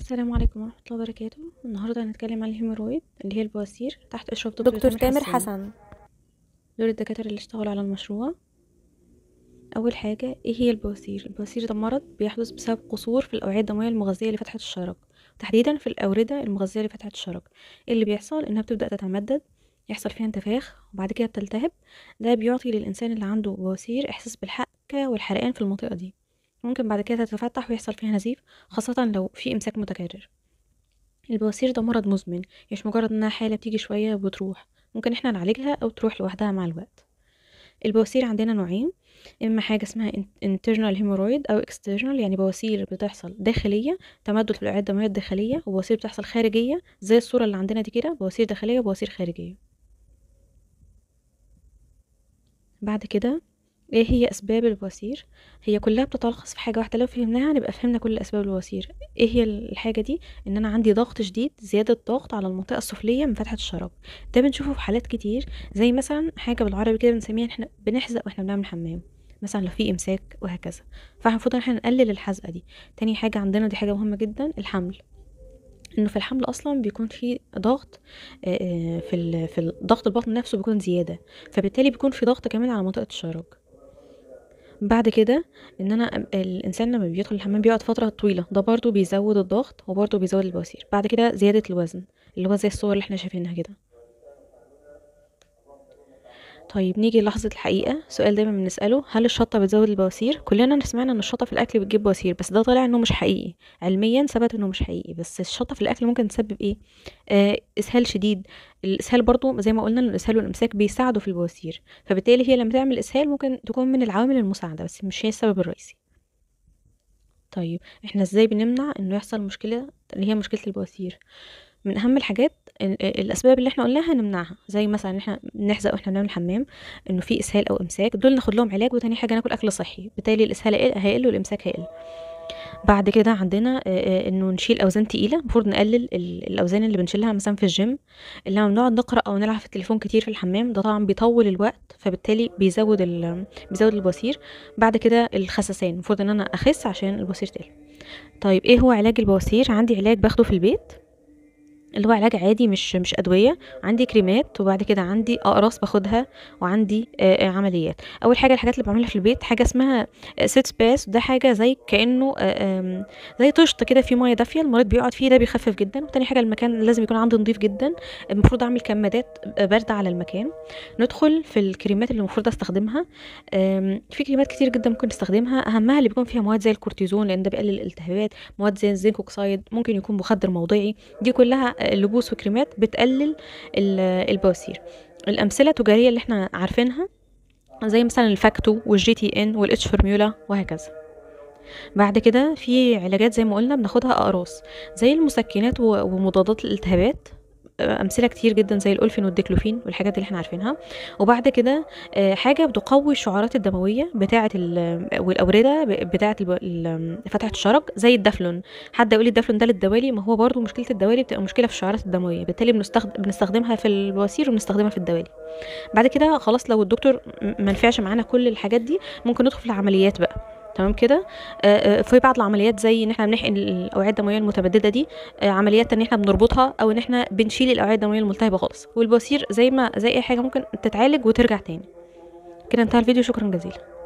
السلام عليكم ورحمة الله وبركاته النهاردة هنتكلم عن الهيمورويد اللي هي البواسير تحت إشراف دكتور, دكتور تامر حسن دول الدكاترة اللي اشتغلوا على المشروع أول حاجة إيه هي البواسير البواسير ده مرض بيحدث بسبب قصور في الأوعية الدموية المغذية لفتحة الشرج تحديدا في الأوردة المغذية لفتحة الشرج اللي بيحصل إنها بتبدأ تتمدد يحصل فيها انتفاخ وبعد كده بتلتهب ده بيعطي للإنسان اللي عنده بواسير إحساس بالحكة والحرقان في المنطقة دي ممكن بعد كده تتفتح ويحصل فيها نزيف خاصة لو في إمساك متكرر البواسير ده مرض مزمن مش مجرد انها حالة بتيجي شوية وبتروح ممكن احنا نعالجها او تروح لوحدها مع الوقت البواسير عندنا نوعين اما حاجة اسمها internal hemorrhoid او external يعني بواسير بتحصل داخلية تمدد في الاوعية الدموية الداخلية وبواسير بتحصل خارجية زي الصورة اللي عندنا دي كده بواسير داخلية وبواسير خارجية بعد كده ايه هي اسباب البواسير هي كلها بتتلخص في حاجه واحده لو فهمناها نبقى فهمنا كل اسباب البواسير ايه هي الحاجه دي ان انا عندي ضغط شديد زياده ضغط على المنطقه السفليه من فتحه الشرج ده بنشوفه في حالات كتير زي مثلا حاجه بالعربي كده بنسميها احنا بنحزق واحنا بنعمل حمام مثلا لو في امساك وهكذا فالمفروض ان احنا نقلل الحزقه دي تاني حاجه عندنا دي حاجه مهمه جدا الحمل انه في الحمل اصلا بيكون في ضغط في في ضغط البطن نفسه بيكون زياده فبالتالي بيكون في ضغط كمان على منطقه الشرج بعد كده ان انا الانسان لما بيدخل الحمام بيقعد فتره طويله ده برضو بيزود الضغط وبرضو بيزود البواسير بعد كده زياده الوزن اللي هو زي الصور اللي احنا شايفينها كده طيب نيجي للحظة الحقيقة سؤال دايما بنسأله هل الشطة بتزود البواسير كلنا سمعنا ان الشطة في الاكل بتجيب بواسير بس ده طلع انه مش حقيقي علميا ثبت انه مش حقيقي بس الشطة في الاكل ممكن تسبب ايه آه اسهال شديد الاسهال برضو زي ما قلنا الاسهال والامساك بيساعدوا في البواسير فبالتالي هي لما تعمل اسهال ممكن تكون من العوامل المساعدة بس مش هي السبب الرئيسي طيب احنا ازاي بنمنع انه يحصل مشكلة اللي هي مشكلة البواسير من اهم الحاجات الاسباب اللي احنا قلناها نمنعها زي مثلا ان احنا نحزق واحنا بنعمل الحمام انه في اسهال او امساك دول ناخد لهم علاج وتاني حاجه ناكل اكل صحي بالتالي الاسهال هيقل والامساك هيقل بعد كده عندنا انه نشيل اوزان تقيله المفروض نقلل الاوزان اللي بنشيلها مثلا في الجيم لما بنقعد نقرا او نلعب في التليفون كتير في الحمام ده طبعا بيطول الوقت فبالتالي بيزود بيزود البواسير بعد كده الخسسان المفروض ان انا اخس عشان البواسير تقل طيب ايه هو علاج البواسير عندي علاج باخده في البيت اللي هو علاج عادي مش مش ادويه عندي كريمات وبعد كده عندي اقراص باخدها وعندي آآ آآ عمليات اول حاجه الحاجات اللي بعملها في البيت حاجه اسمها سيت سباس ده حاجه زي كانه زي طشت كده في ميه دافيه المريض بيقعد فيه ده بيخفف جدا وتاني حاجه المكان لازم يكون عندي نظيف جدا المفروض اعمل كمادات بارده على المكان ندخل في الكريمات اللي المفروض استخدمها في كريمات كتير جدا ممكن نستخدمها اهمها اللي بيكون فيها مواد زي الكورتيزون لان ده بيقلل الالتهابات مواد زي الزنك اوكسايد ممكن يكون مخدر موضعي دي كلها لبوس وكريمات بتقلل البواسير الامثله التجاريه اللي احنا عارفينها زي مثلا الفاكتو والجي تي ان والاتش فورميولا وهكذا بعد كده في علاجات زي ما قلنا بناخدها اقراص زي المسكنات ومضادات الالتهابات امثله كتير جدا زي الاولفين والديكلوفين والحاجات اللي احنا عارفينها وبعد كده حاجه بتقوي الشعارات الدمويه بتاعه والاورده بتاعه فتحه الشرج زي الدفلون حد يقول لي الدفلون ده للدوالي ما هو برضو مشكله الدوالي بتبقى مشكله في الشعارات الدمويه بالتالي بنستخدم بنستخدمها في البواسير وبنستخدمها في الدوالي بعد كده خلاص لو الدكتور ما نفعش معانا كل الحاجات دي ممكن ندخل في العمليات بقى تمام كده في بعض العمليات زي ان احنا بنحقن الاوعيه الدمويه المتمدده دي عمليات ان احنا بنربطها او ان احنا بنشيل الاوعيه الدمويه الملتهبه خالص والبواسير زي ما زي اي حاجه ممكن تتعالج وترجع تاني كده انتهى الفيديو شكرا جزيلا